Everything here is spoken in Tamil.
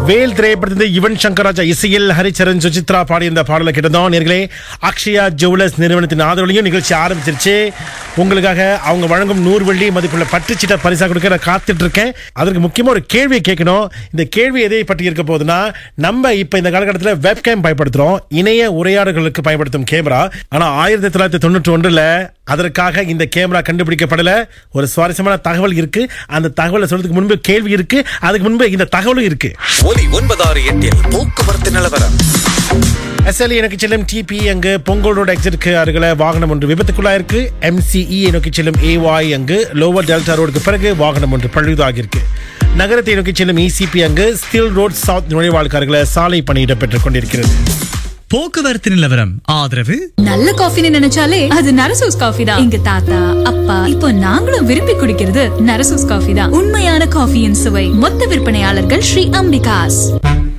வேல் திரைப்படத்திலிருந்து யுவன் சங்கர் ராஜா இசையில் ஹரிச்சரன் சுசித்ரா பாடிய இந்த பாடலை கேட்டதும் நேர்களே அக்ஷயா ஜுவல்லர்ஸ் நிறுவனத்தின் ஆதரவுலையும் நிகழ்ச்சி ஆரம்பிச்சிருச்சு உங்களுக்காக அவங்க வழங்கும் நூறு வெள்ளி மதிப்புள்ள பட்டுச்சீட்டை பரிசா கொடுக்க நான் காத்துட்டு இருக்கேன் அதற்கு முக்கியமா ஒரு கேள்வியை கேட்கணும் இந்த கேள்வி எதை பற்றி இருக்க போகுதுன்னா நம்ம இப்ப இந்த காலகட்டத்தில் வெப்கேம் பயன்படுத்துறோம் இணைய உரையாடல்களுக்கு பயன்படுத்தும் கேமரா ஆனா ஆயிரத்தி தொள்ளாயிரத்தி தொண்ணூற்றி ஒன்றுல அதற்காக இந்த கேமரா கண்டுபிடிக்கப்படல ஒரு சுவாரஸ்யமான தகவல் இருக்கு அந்த தகவலை சொல்றதுக்கு முன்பு கேள்வி இருக்கு அதுக்கு முன்பு இந்த தகவலும் இருக்கு ஒலி ஒன்பதாறு எட்டில் போக்குவரத்து நிலவரம் எஸ்எல்இ எனக்கு செல்லும் டிபி அங்கு பொங்கல் ரோடு எக்ஸிட்க்கு அருகில வாகனம் ஒன்று விபத்துக்குள்ளாயிருக்கு எம்சிஇ நோக்கி செல்லும் ஏவாய் அங்கு லோவர் டெல்டா ரோடுக்கு பிறகு வாகனம் ஒன்று பழுதாகியிருக்கு நகரத்தை நோக்கி செல்லும் இசிபி அங்கு ஸ்டில் ரோட் சவுத் நுழைவாளுக்கு அருகில சாலை பணி இடம்பெற்றுக் கொண்டிருக்கிறது போக்குவரத்து நிலவரம் ஆதரவு நல்ல காஃபின்னு நினைச்சாலே அது நரசூஸ் காஃபி தான் எங்க தாத்தா அப்பா இப்போ நாங்களும் விரும்பி குடிக்கிறது நரசூஸ் காஃபி தான் உண்மையான காஃபியின் சுவை மொத்த விற்பனையாளர்கள் ஸ்ரீ அம்பிகாஸ்